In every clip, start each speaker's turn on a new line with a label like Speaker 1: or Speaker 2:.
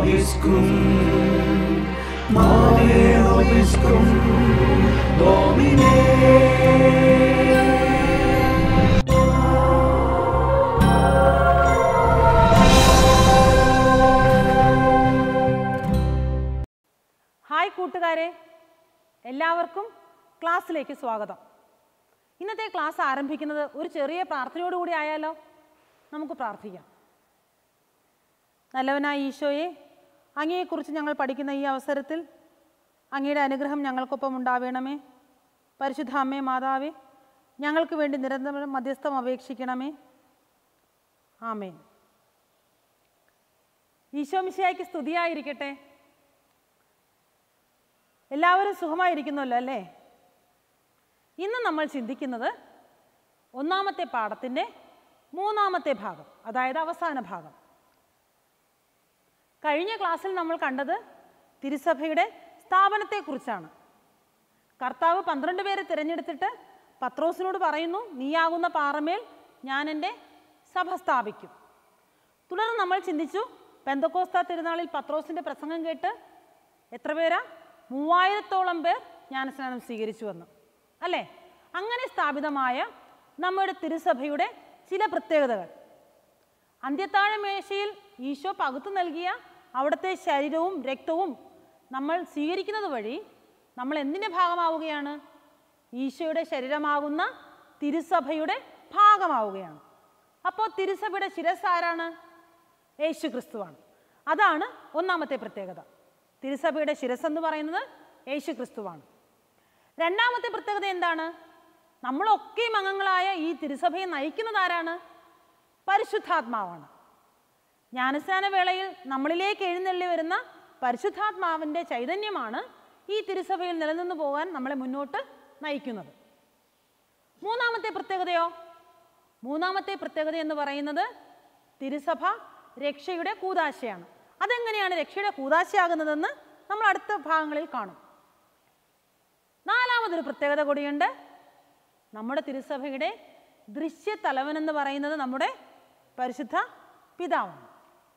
Speaker 1: vobiscum, Mater vobiscum, Domine.
Speaker 2: Hi കൂട്ടുകാരെ എല്ലാവർക്കും ക്ലാസ്സിലേക്ക് സ്വാഗതം ഇന്നത്തെ ക്ലാസ് ആരംഭിക്കുന്നത് ഒരു ചെറിയ പ്രാർത്ഥനയോടുകൂടി ആയാലോ നമുക്ക് പ്രാർത്ഥിക്കാം നല്ലവനായ ഈശോയെ അങ്ങയെക്കുറിച്ച് ഞങ്ങൾ പഠിക്കുന്ന ഈ അവസരത്തിൽ അങ്ങയുടെ അനുഗ്രഹം ഞങ്ങൾക്കൊപ്പം ഉണ്ടാവേണമേ പരിശുദ്ധ അമ്മേ മാതാവേ ഞങ്ങൾക്ക് വേണ്ടി നിരന്തരം മധ്യസ്ഥം അപേക്ഷിക്കണമേ ആമേൻ ഈശോ മിശിയായ്ക്ക് സ്തുതിയായിരിക്കട്ടെ എല്ലാവരും സുഖമായിരിക്കുന്നല്ലോ അല്ലേ ഇന്ന് നമ്മൾ ചിന്തിക്കുന്നത് ഒന്നാമത്തെ പാഠത്തിൻ്റെ മൂന്നാമത്തെ ഭാഗം അതായത് അവസാന ഭാഗം കഴിഞ്ഞ ക്ലാസ്സിൽ നമ്മൾ കണ്ടത് തിരുസഭയുടെ സ്ഥാപനത്തെക്കുറിച്ചാണ് കർത്താവ് പന്ത്രണ്ട് പേരെ തിരഞ്ഞെടുത്തിട്ട് പത്രോസിനോട് പറയുന്നു നീയാകുന്ന പാറമേൽ ഞാൻ എൻ്റെ സഭ സ്ഥാപിക്കും തുടർന്ന് നമ്മൾ ചിന്തിച്ചു പെന്തക്കോസ്ത തിരുനാളിൽ പത്രോസിൻ്റെ പ്രസംഗം കേട്ട് എത്ര പേരാ മൂവായിരത്തോളം പേർ ജ്ഞാനസ്നാനം സ്വീകരിച്ചുവെന്ന് അല്ലേ അങ്ങനെ സ്ഥാപിതമായ നമ്മുടെ തിരുസഭയുടെ ചില പ്രത്യേകതകൾ അന്ത്യത്താഴ മേശയിൽ ഈശോ പകുത്തു നൽകിയ അവിടുത്തെ ശരീരവും രക്തവും നമ്മൾ സ്വീകരിക്കുന്നത് വഴി നമ്മൾ എന്തിൻ്റെ ഭാഗമാവുകയാണ് ഈശോയുടെ ശരീരമാകുന്ന തിരുസഭയുടെ ഭാഗമാവുകയാണ് അപ്പോൾ തിരുസഭയുടെ ശിരസ് ആരാണ് യേശു ക്രിസ്തുവാണ് അതാണ് ഒന്നാമത്തെ പ്രത്യേകത തിരുസഭയുടെ ശിരസ് എന്ന് പറയുന്നത് യേശു ക്രിസ്തുവാണ് രണ്ടാമത്തെ പ്രത്യേകത എന്താണ് നമ്മളൊക്കെയും അംഗങ്ങളായ ഈ തിരുസഭയെ നയിക്കുന്നത് ആരാണ് പരിശുദ്ധാത്മാവാണ് ജ്ഞാനസ്നാന വേളയിൽ നമ്മളിലേക്ക് എഴുന്നള്ളി വരുന്ന പരിശുദ്ധാത്മാവിൻ്റെ ചൈതന്യമാണ് ഈ തിരുസഭയിൽ നിലനിന്ന് പോകാൻ നമ്മളെ മുന്നോട്ട് നയിക്കുന്നത് മൂന്നാമത്തെ പ്രത്യേകതയോ മൂന്നാമത്തെ പ്രത്യേകത എന്ന് പറയുന്നത് തിരുസഭ രക്ഷയുടെ കൂതാശയാണ് അതെങ്ങനെയാണ് രക്ഷയുടെ കൂതാശയാകുന്നതെന്ന് നമ്മൾ അടുത്ത ഭാഗങ്ങളിൽ കാണും നാലാമതൊരു പ്രത്യേകത കൂടിയുണ്ട് നമ്മുടെ തിരുസഭയുടെ ദൃശ്യ തലവൻ എന്ന് പറയുന്നത് നമ്മുടെ പരിശുദ്ധ പിതാവാണ്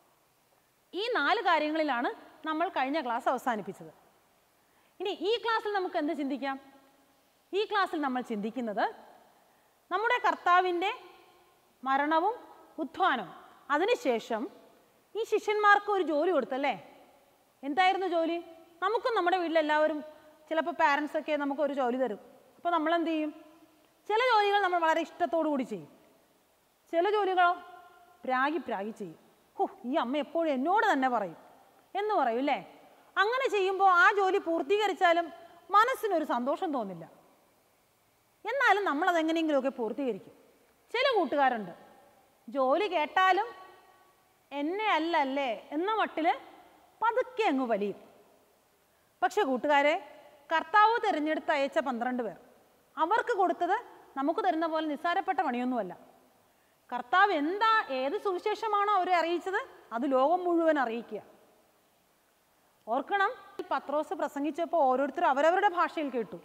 Speaker 2: ഈ നാല് കാര്യങ്ങളിലാണ് നമ്മൾ കഴിഞ്ഞ ക്ലാസ് അവസാനിപ്പിച്ചത് ഇനി ഈ ക്ലാസ്സിൽ നമുക്ക് എന്ത് ചിന്തിക്കാം ഈ ക്ലാസ്സിൽ നമ്മൾ ചിന്തിക്കുന്നത് നമ്മുടെ കർത്താവിൻ്റെ മരണവും ഉത്ഥാനവും അതിനുശേഷം ഈ ശിഷ്യന്മാർക്ക് ഒരു ജോലി കൊടുത്തല്ലേ എന്തായിരുന്നു ജോലി നമുക്കും നമ്മുടെ വീട്ടിലെല്ലാവരും ചിലപ്പോൾ പാരൻസ് ഒക്കെ നമുക്ക് ഒരു ജോലി തരും അപ്പോൾ നമ്മൾ എന്ത് ചെയ്യും ചില ജോലികൾ നമ്മൾ വളരെ ഇഷ്ടത്തോടു കൂടി ചെയ്യും ചില ജോലികളോ പ്രാഗി പ്രാഗി ചെയ്യും ഹോ ഈ അമ്മ എപ്പോഴും എന്നോട് തന്നെ പറയും എന്ന് പറയും അല്ലേ അങ്ങനെ ചെയ്യുമ്പോൾ ആ ജോലി പൂർത്തീകരിച്ചാലും മനസ്സിനൊരു സന്തോഷം തോന്നില്ല എന്നാലും നമ്മളത് എങ്ങനെയെങ്കിലുമൊക്കെ പൂർത്തീകരിക്കും ചില കൂട്ടുകാരുണ്ട് ജോലി കേട്ടാലും എന്നെ അല്ല അല്ലേ എന്ന മട്ടിൽ പതുക്കെ അങ്ങ് വലിയും പക്ഷെ കൂട്ടുകാരെ കർത്താവ് തിരഞ്ഞെടുത്ത് അയച്ച പന്ത്രണ്ട് പേർ അവർക്ക് കൊടുത്തത് നമുക്ക് തരുന്ന പോലെ നിസ്സാരപ്പെട്ട പണിയൊന്നുമല്ല കർത്താവ് എന്താ ഏത് സുവിശേഷമാണോ അവരെ അറിയിച്ചത് അത് ലോകം മുഴുവൻ അറിയിക്കുക ഓർക്കണം പത്രോസ് പ്രസംഗിച്ചപ്പോൾ ഓരോരുത്തരും അവരവരുടെ ഭാഷയിൽ കേട്ടു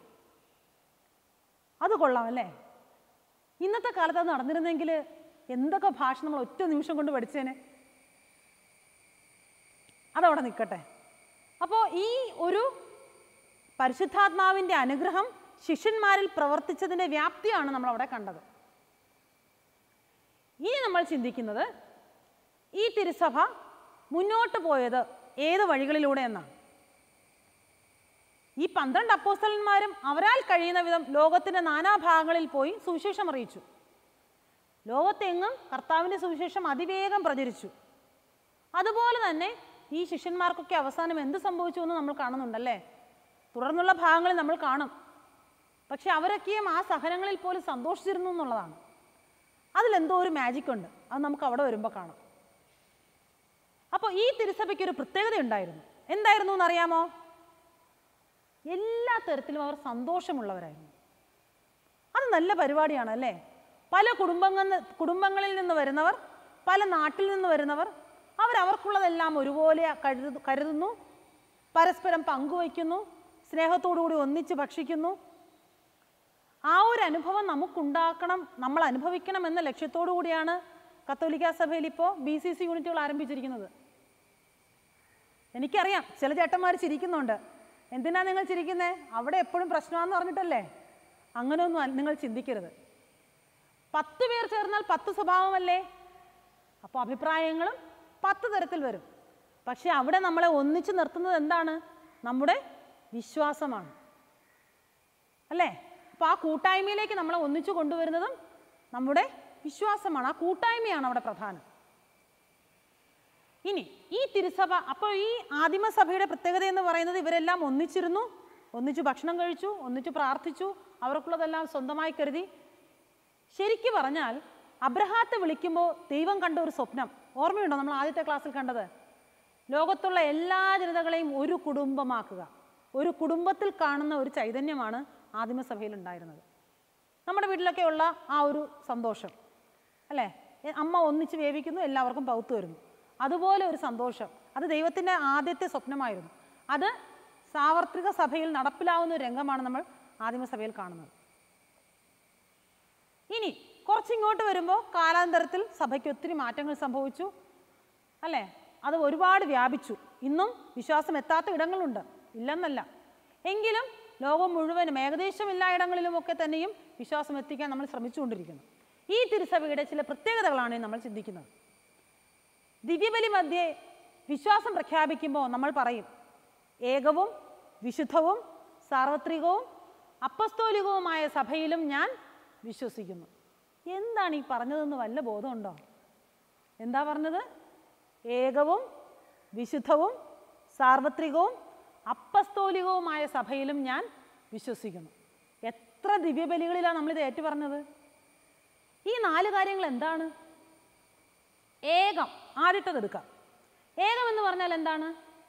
Speaker 2: അത് കൊള്ളാം അല്ലേ ഇന്നത്തെ കാലത്ത് അത് നടന്നിരുന്നെങ്കിൽ എന്തൊക്കെ ഭാഷ നമ്മൾ ഒറ്റ നിമിഷം കൊണ്ട് പഠിച്ചേനെ അതവിടെ നിൽക്കട്ടെ അപ്പോൾ ഈ ഒരു പരിശുദ്ധാത്മാവിൻ്റെ അനുഗ്രഹം ശിഷ്യന്മാരിൽ പ്രവർത്തിച്ചതിൻ്റെ വ്യാപ്തിയാണ് നമ്മൾ അവിടെ കണ്ടത് ഇനി നമ്മൾ ചിന്തിക്കുന്നത് ഈ തിരുസഭ മുന്നോട്ട് പോയത് ഏത് വഴികളിലൂടെ എന്നാണ് ഈ പന്ത്രണ്ട് അപ്പോസ്തലന്മാരും അവരാൽ കഴിയുന്ന വിധം ലോകത്തിൻ്റെ നാനാഭാഗങ്ങളിൽ പോയി സുവിശേഷം അറിയിച്ചു ലോകത്തെങ്ങും കർത്താവിൻ്റെ സുവിശേഷം അതിവേഗം പ്രചരിച്ചു അതുപോലെ തന്നെ ഈ ശിഷ്യന്മാർക്കൊക്കെ അവസാനം എന്ത് സംഭവിച്ചു എന്ന് നമ്മൾ കാണുന്നുണ്ടല്ലേ തുടർന്നുള്ള ഭാഗങ്ങളിൽ നമ്മൾ കാണും പക്ഷെ അവരൊക്കെയും ആ സഹനങ്ങളിൽ പോലും സന്തോഷിച്ചിരുന്നു എന്നുള്ളതാണ് അതിലെന്തോ ഒരു മാജിക് ഉണ്ട് അത് നമുക്ക് അവിടെ വരുമ്പോൾ കാണാം അപ്പോൾ ഈ തിരുസഭയ്ക്ക് ഒരു പ്രത്യേകത ഉണ്ടായിരുന്നു എന്തായിരുന്നു എന്നറിയാമോ എല്ലാ തരത്തിലും അവർ സന്തോഷമുള്ളവരായിരുന്നു അത് നല്ല പരിപാടിയാണ് അല്ലേ പല കുടുംബങ്ങൾ കുടുംബങ്ങളിൽ നിന്ന് വരുന്നവർ പല നാട്ടിൽ നിന്ന് വരുന്നവർ അവരവർക്കുള്ളതെല്ലാം ഒരുപോലെ കരുതു കരുതുന്നു പരസ്പരം പങ്കുവയ്ക്കുന്നു സ്നേഹത്തോടുകൂടി ഒന്നിച്ച് ഭക്ഷിക്കുന്നു ആ ഒരു അനുഭവം നമുക്കുണ്ടാക്കണം നമ്മൾ അനുഭവിക്കണം എന്ന ലക്ഷ്യത്തോടു കൂടിയാണ് കത്തോലിക്ക സഭയിൽ ഇപ്പോൾ ബി സി സി യൂണിറ്റുകൾ ആരംഭിച്ചിരിക്കുന്നത് എനിക്കറിയാം ചില ചേട്ടന്മാർ ചിരിക്കുന്നുണ്ട് എന്തിനാ നിങ്ങൾ ചിരിക്കുന്നത് അവിടെ എപ്പോഴും പ്രശ്നമാണെന്ന് പറഞ്ഞിട്ടല്ലേ അങ്ങനെയൊന്നും അല്ല- നിങ്ങൾ ചിന്തിക്കരുത് പത്ത് പേർ ചേർന്നാൽ പത്ത് സ്വഭാവമല്ലേ അപ്പോൾ അഭിപ്രായങ്ങളും പത്ത് തരത്തിൽ വരും പക്ഷെ അവിടെ നമ്മളെ ഒന്നിച്ച് നിർത്തുന്നത് എന്താണ് നമ്മുടെ വിശ്വാസമാണ് അല്ലേ അപ്പോൾ ആ കൂട്ടായ്മയിലേക്ക് നമ്മളെ ഒന്നിച്ചു കൊണ്ടുവരുന്നതും നമ്മുടെ വിശ്വാസമാണ് ആ കൂട്ടായ്മയാണ് അവിടെ പ്രധാനം ഇനി ഈ തിരുസഭ അപ്പോൾ ഈ ആദിമസഭയുടെ പ്രത്യേകത എന്ന് പറയുന്നത് ഇവരെല്ലാം ഒന്നിച്ചിരുന്നു ഒന്നിച്ചു ഭക്ഷണം കഴിച്ചു ഒന്നിച്ചു പ്രാർത്ഥിച്ചു അവർക്കുള്ളതെല്ലാം സ്വന്തമായി കരുതി ശരിക്കു പറഞ്ഞാൽ അബ്രഹാത്തെ വിളിക്കുമ്പോൾ ദൈവം കണ്ട ഒരു സ്വപ്നം ഓർമ്മയുണ്ടോ നമ്മൾ ആദ്യത്തെ ക്ലാസ്സിൽ കണ്ടത് ലോകത്തുള്ള എല്ലാ ജനതകളെയും ഒരു കുടുംബമാക്കുക ഒരു കുടുംബത്തിൽ കാണുന്ന ഒരു ചൈതന്യമാണ് ആദിമസഭയിൽ ഉണ്ടായിരുന്നത് നമ്മുടെ വീട്ടിലൊക്കെ ഉള്ള ആ ഒരു സന്തോഷം അല്ലേ എ- അമ്മ ഒന്നിച്ച് വേവിക്കുന്നു എല്ലാവർക്കും പൗത്തു വരുന്നു അതുപോലെ ഒരു സന്തോഷം അത് ദൈവത്തിൻ്റെ ആദ്യത്തെ സ്വപ്നമായിരുന്നു അത് സാർവത്രിക സഭയിൽ നടപ്പിലാവുന്ന ഒരു രംഗമാണ് നമ്മൾ ആദിമസഭയിൽ കാണുന്നത് ഇനി കുറച്ചിങ്ങോട്ട് വരുമ്പോൾ കാലാന്തരത്തിൽ സഭയ്ക്ക് ഒത്തിരി മാറ്റങ്ങൾ സംഭവിച്ചു അല്ലേ അത് ഒരുപാട് വ്യാപിച്ചു ഇന്നും വിശ്വാസം എത്താത്ത ഇടങ്ങളുണ്ട് ഇല്ലെന്നല്ല എങ്കിലും ലോകം മുഴുവനും ഏകദേശം എല്ലാ ഇടങ്ങളിലുമൊക്കെ തന്നെയും വിശ്വാസം എത്തിക്കാൻ നമ്മൾ ശ്രമിച്ചുകൊണ്ടിരിക്കുന്നു ഈ തിരുസഭയുടെ ചില പ്രത്യേകതകളാണ് നമ്മൾ ചിന്തിക്കുന്നത് ദിവ്യബലി മധ്യേ വിശ്വാസം പ്രഖ്യാപിക്കുമ്പോൾ നമ്മൾ പറയും ഏകവും വിശുദ്ധവും സാർവത്രികവും അപ്പസ്തോലികവുമായ സഭയിലും ഞാൻ വിശ്വസിക്കുന്നു എന്താണ് ഈ പറഞ്ഞതെന്ന് വല്ല ബോധമുണ്ടോ എന്താ പറഞ്ഞത് ഏകവും വിശുദ്ധവും സാർവത്രികവും അപ്പസ്തോലികവുമായ സഭയിലും ഞാൻ വിശ്വസിക്കുന്നു എത്ര ദിവ്യബലികളിലാണ് നമ്മളിത് ഏറ്റു പറഞ്ഞത് ഈ നാല് കാര്യങ്ങൾ എന്താണ് ഏകം ആദ്യത്തേത് എടുക്കാം ഏകം എന്ന് പറഞ്ഞാൽ എന്താണ്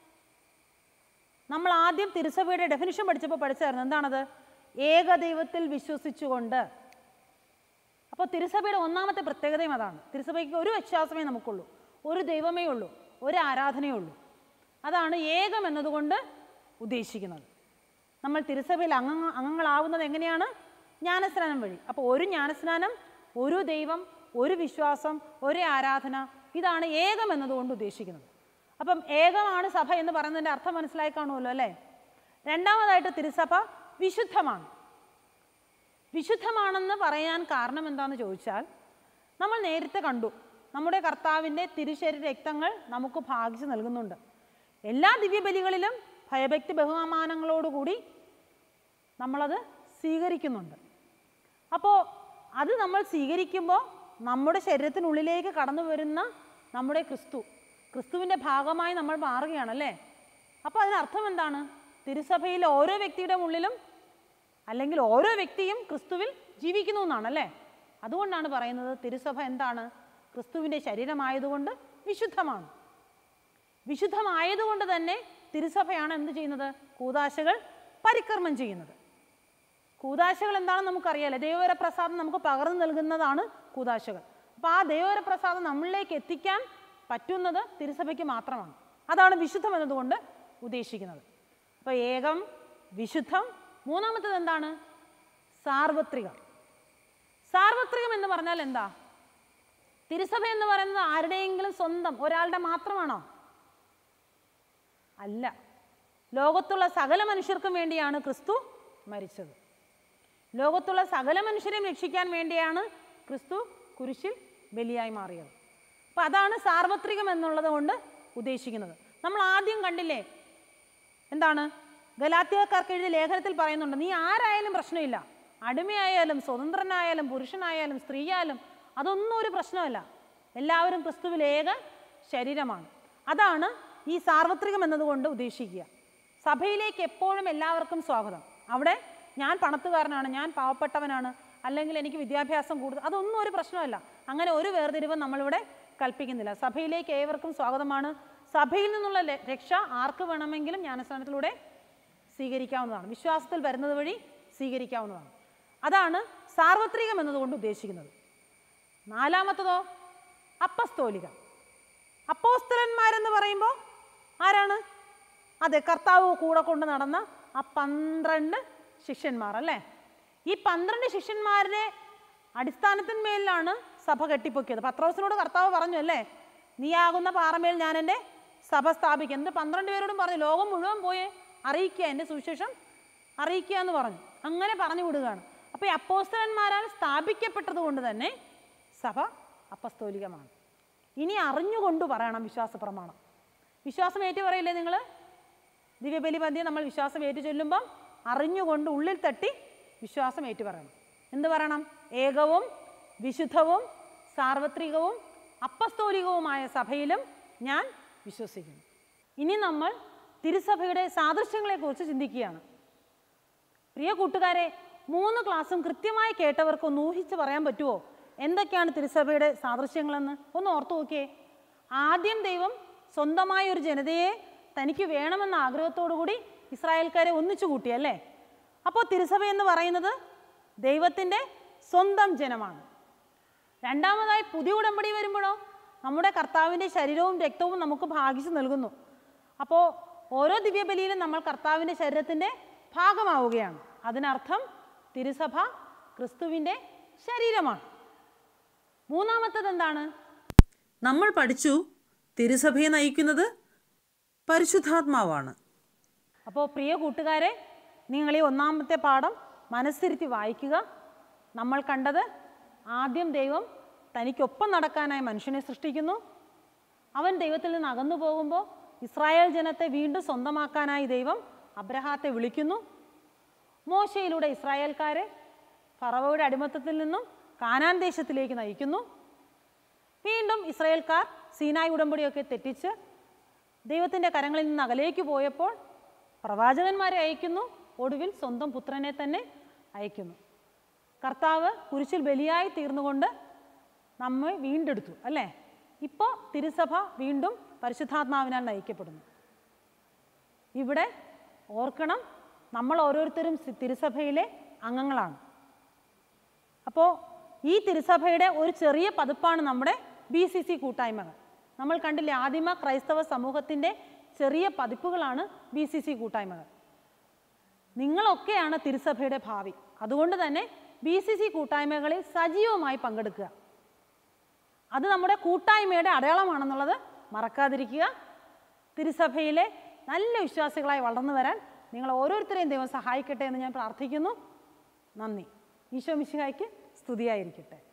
Speaker 2: നമ്മൾ ആദ്യം തിരുസഭയുടെ ഡെഫിനിഷൻ പഠിച്ചപ്പോൾ പഠിച്ചായിരുന്നു എന്താണത് ഏകദൈവത്തിൽ വിശ്വസിച്ചുകൊണ്ട് അപ്പോൾ തിരുസഭയുടെ ഒന്നാമത്തെ പ്രത്യേകതയും അതാണ് തിരുസഭയ്ക്ക് ഒരു വിശ്വാസമേ നമുക്കുള്ളൂ ഒരു ദൈവമേ ഉള്ളൂ ഒരു ആരാധനയേ ഉള്ളൂ അതാണ് ഏകം എന്നതുകൊണ്ട് ഉദ്ദേശിക്കുന്നത് നമ്മൾ തിരുസഭയിൽ അംഗ അംഗങ്ങളാവുന്നത് എങ്ങനെയാണ് ജ്ഞാനസ്നാനം വഴി അപ്പോൾ ഒരു ജ്ഞാനസ്നാനം ഒരു ദൈവം ഒരു വിശ്വാസം ഒരു ആരാധന ഇതാണ് ഏകം എന്നതുകൊണ്ട് ഉദ്ദേശിക്കുന്നത് അപ്പം ഏകമാണ് സഭ എന്ന് പറയുന്നതിൻ്റെ അർത്ഥം മനസ്സിലായി കാണുമല്ലോ അല്ലേ രണ്ടാമതായിട്ട് തിരുസഭ വിശുദ്ധമാണ് വിശുദ്ധമാണെന്ന് പറയാൻ കാരണം എന്താണെന്ന് ചോദിച്ചാൽ നമ്മൾ നേരത്തെ കണ്ടു നമ്മുടെ കർത്താവിൻ്റെ തിരുശരീര രക്തങ്ങൾ നമുക്ക് ഭാഗിച്ചു നൽകുന്നുണ്ട് എല്ലാ ദിവ്യബലികളിലും ഭയഭക്തി ബഹുമാനങ്ങളോടുകൂടി നമ്മളത് സ്വീകരിക്കുന്നുണ്ട് അപ്പോൾ അത് നമ്മൾ സ്വീകരിക്കുമ്പോൾ നമ്മുടെ ശരീരത്തിനുള്ളിലേക്ക് കടന്നു വരുന്ന നമ്മുടെ ക്രിസ്തു ക്രിസ്തുവിൻ്റെ ഭാഗമായി നമ്മൾ മാറുകയാണല്ലേ അപ്പോൾ അതിനർത്ഥം എന്താണ് തിരുസഭയിൽ ഓരോ വ്യക്തിയുടെ ഉള്ളിലും അല്ലെങ്കിൽ ഓരോ വ്യക്തിയും ക്രിസ്തുവിൽ ജീവിക്കുന്നു എന്നാണല്ലേ അതുകൊണ്ടാണ് പറയുന്നത് തിരുസഭ എന്താണ് ക്രിസ്തുവിൻ്റെ ശരീരമായതുകൊണ്ട് വിശുദ്ധമാണ് വിശുദ്ധമായതുകൊണ്ട് തന്നെ തിരുസഭയാണ് എന്ത് ചെയ്യുന്നത് കൂതാശകൾ പരിക്രമം ചെയ്യുന്നത് കൂതാശകൾ എന്താണെന്ന് നമുക്കറിയാലോ ദൈവവരപ്രസാദം നമുക്ക് പകർന്നു നൽകുന്നതാണ് കൂതാശകൾ അപ്പോൾ ആ ദൈവവരപ്രസാദം നമ്മളിലേക്ക് എത്തിക്കാൻ പറ്റുന്നത് തിരുസഭയ്ക്ക് മാത്രമാണ് അതാണ് വിശുദ്ധം എന്നതുകൊണ്ട് ഉദ്ദേശിക്കുന്നത് അപ്പോൾ ഏകം വിശുദ്ധം മൂന്നാമത്തത് എന്താണ് സാർവത്രികം സാർവത്രികം എന്ന് പറഞ്ഞാൽ എന്താ തിരുസഭ എന്ന് പറയുന്നത് ആരുടെയെങ്കിലും സ്വന്തം ഒരാളുടെ മാത്രമാണോ അല്ല ലോകത്തുള്ള സകല മനുഷ്യർക്കും വേണ്ടിയാണ് ക്രിസ്തു മരിച്ചത് ലോകത്തുള്ള സകല മനുഷ്യരെയും രക്ഷിക്കാൻ വേണ്ടിയാണ് ക്രിസ്തു കുരിശിൽ ബലിയായി മാറിയത് അപ്പം അതാണ് സാർവത്രികം എന്നുള്ളത് കൊണ്ട് ഉദ്ദേശിക്കുന്നത് നമ്മൾ ആദ്യം കണ്ടില്ലേ എന്താണ് ഗലാത്തിയക്കാർക്ക് എഴുതിയ ലേഖനത്തിൽ പറയുന്നുണ്ട് നീ ആരായാലും പ്രശ്നമില്ല അടിമയായാലും സ്വതന്ത്രനായാലും പുരുഷനായാലും സ്ത്രീയായാലും അതൊന്നും ഒരു പ്രശ്നമല്ല എല്ലാവരും ക്രിസ്തുവിൽ ഏക ശരീരമാണ് അതാണ് ഈ സാർവത്രികം എന്നതുകൊണ്ട് ഉദ്ദേശിക്കുക സഭയിലേക്ക് എപ്പോഴും എല്ലാവർക്കും സ്വാഗതം അവിടെ ഞാൻ പണത്തുകാരനാണ് ഞാൻ പാവപ്പെട്ടവനാണ് അല്ലെങ്കിൽ എനിക്ക് വിദ്യാഭ്യാസം കൂടുതൽ അതൊന്നും ഒരു പ്രശ്നമല്ല അങ്ങനെ ഒരു വേർതിരിവും നമ്മളിവിടെ കൽപ്പിക്കുന്നില്ല സഭയിലേക്ക് ഏവർക്കും സ്വാഗതമാണ് സഭയിൽ നിന്നുള്ള ല- രക്ഷ ആർക്ക് വേണമെങ്കിലും ജ്ഞാനസ്ഥാനത്തിലൂടെ സ്വീകരിക്കാവുന്നതാണ് വിശ്വാസത്തിൽ വരുന്നത് വഴി സ്വീകരിക്കാവുന്നതാണ് അതാണ് സാർവത്രികം എന്നതുകൊണ്ട് ഉദ്ദേശിക്കുന്നത് നാലാമത്തതോ അപ്പസ്തോലിക അപ്പോസ്തലന്മാരെന്ന് പറയുമ്പോൾ ആരാണ് അതെ കർത്താവ് കൂടെ കൊണ്ട് നടന്ന ആ പന്ത്രണ്ട് ശിഷ്യന്മാർ അല്ലേ ഈ പന്ത്രണ്ട് ശിഷ്യന്മാരുടെ അടിസ്ഥാനത്തിന്മേലാണ് സഭ കെട്ടിപ്പൊക്കിയത് പത്രോസിനോട് കർത്താവ് പറഞ്ഞു അല്ലേ നീയാകുന്ന പാറമേൽ ഞാൻ എൻ്റെ സഭ സ്ഥാപിക്കുക എന്ത് പന്ത്രണ്ട് പേരോടും പറഞ്ഞു ലോകം മുഴുവൻ പോയി അറിയിക്കുക എൻ്റെ സുവിശേഷം അറിയിക്കുക എന്ന് പറഞ്ഞു അങ്ങനെ പറഞ്ഞു വിടുകയാണ് അപ്പോൾ ഈ അപ്പോസ്തലന്മാരാൽ സ്ഥാപിക്കപ്പെട്ടത് കൊണ്ട് തന്നെ സഭ അപ്പസ്തോലികമാണ് ഇനി അറിഞ്ഞുകൊണ്ട് പറയണം വിശ്വാസ പ്രമാണം വിശ്വാസം ഏറ്റു പറയില്ലേ നിങ്ങൾ ദിവ്യബലി മധ്യം നമ്മൾ വിശ്വാസം ഏറ്റു ചൊല്ലുമ്പം അറിഞ്ഞുകൊണ്ട് ഉള്ളിൽ തട്ടി വിശ്വാസം ഏറ്റു പറയണം എന്ത് പറയണം ഏകവും വിശുദ്ധവും സാർവത്രികവും അപ്പസ്തോലികവുമായ സഭയിലും ഞാൻ വിശ്വസിക്കുന്നു ഇനി നമ്മൾ തിരുസഭയുടെ സാദൃശ്യങ്ങളെക്കുറിച്ച് ചിന്തിക്കുകയാണ് പ്രിയ കൂട്ടുകാരെ മൂന്ന് ക്ലാസ്സും കൃത്യമായി കേട്ടവർക്ക് ഒന്ന് ഊഹിച്ച് പറയാൻ പറ്റുമോ എന്തൊക്കെയാണ് തിരുസഭയുടെ സാദൃശ്യങ്ങളെന്ന് ഒന്ന് ഓർത്തു നോക്കിയേ ആദ്യം ദൈവം സ്വന്തമായ ഒരു ജനതയെ തനിക്ക് വേണമെന്ന ആഗ്രഹത്തോടു കൂടി ഇസ്രായേൽക്കാരെ ഒന്നിച്ചു കൂട്ടി അല്ലേ അപ്പോൾ തിരുസഭ എന്ന് പറയുന്നത് ദൈവത്തിൻ്റെ സ്വന്തം ജനമാണ് രണ്ടാമതായി പുതിയ ഉടമ്പടി വരുമ്പോഴോ നമ്മുടെ കർത്താവിൻ്റെ ശരീരവും രക്തവും നമുക്ക് ഭാഗിച്ചു നൽകുന്നു അപ്പോൾ ഓരോ ദിവ്യബലിയിലും നമ്മൾ കർത്താവിൻ്റെ ശരീരത്തിൻ്റെ ഭാഗമാവുകയാണ് അതിനർത്ഥം തിരുസഭ ക്രിസ്തുവിൻ്റെ ശരീരമാണ് മൂന്നാമത്തത് എന്താണ്
Speaker 3: നമ്മൾ പഠിച്ചു തിരുസഭയെ നയിക്കുന്നത് പരിശുദ്ധാത്മാവാണ്
Speaker 2: അപ്പോൾ പ്രിയ കൂട്ടുകാരെ നിങ്ങൾ ഈ ഒന്നാമത്തെ പാഠം മനസ്സിരുത്തി വായിക്കുക നമ്മൾ കണ്ടത് ആദ്യം ദൈവം തനിക്കൊപ്പം നടക്കാനായി മനുഷ്യനെ സൃഷ്ടിക്കുന്നു അവൻ ദൈവത്തിൽ നിന്ന് അകന്നു പോകുമ്പോൾ ഇസ്രായേൽ ജനത്തെ വീണ്ടും സ്വന്തമാക്കാനായി ദൈവം അബ്രഹാത്തെ വിളിക്കുന്നു മോശയിലൂടെ ഇസ്രായേൽക്കാരെ ഫറവയുടെ അടിമത്തത്തിൽ നിന്നും കാനാൻ ദേശത്തിലേക്ക് നയിക്കുന്നു വീണ്ടും ഇസ്രായേൽക്കാർ സീനായ് ഉടമ്പടിയൊക്കെ തെറ്റിച്ച് ദൈവത്തിൻ്റെ കരങ്ങളിൽ നിന്ന് അകലേക്ക് പോയപ്പോൾ പ്രവാചകന്മാരെ അയക്കുന്നു ഒടുവിൽ സ്വന്തം പുത്രനെ തന്നെ അയക്കുന്നു കർത്താവ് കുരിശിൽ ബലിയായി തീർന്നുകൊണ്ട് നമ്മെ വീണ്ടെടുത്തു അല്ലേ ഇപ്പോൾ തിരുസഭ വീണ്ടും പരിശുദ്ധാത്മാവിനാൽ നയിക്കപ്പെടുന്നു ഇവിടെ ഓർക്കണം നമ്മൾ ഓരോരുത്തരും സി- തിരുസഭയിലെ അംഗങ്ങളാണ് അപ്പോൾ ഈ തിരുസഭയുടെ ഒരു ചെറിയ പതിപ്പാണ് നമ്മുടെ ബി സി സി കൂട്ടായ്മകൾ നമ്മൾ കണ്ടില്ലേ ആദിമ ക്രൈസ്തവ സമൂഹത്തിൻ്റെ ചെറിയ പതിപ്പുകളാണ് ബി സി സി കൂട്ടായ്മകൾ നിങ്ങളൊക്കെയാണ് തിരുസഭയുടെ ഭാവി അതുകൊണ്ട് തന്നെ ബി സി സി കൂട്ടായ്മകളിൽ സജീവമായി പങ്കെടുക്കുക അത് നമ്മുടെ കൂട്ടായ്മയുടെ അടയാളമാണെന്നുള്ളത് മറക്കാതിരിക്കുക തിരുസഭയിലെ നല്ല വിശ്വാസികളായി വളർന്നു വരാൻ നിങ്ങൾ ഓരോരുത്തരെയും ദൈവം സഹായിക്കട്ടെ എന്ന് ഞാൻ പ്രാർത്ഥിക്കുന്നു നന്ദി ഈശോ മിശിഹായ്ക്ക് സ്തുതിയായിരിക്കട്ടെ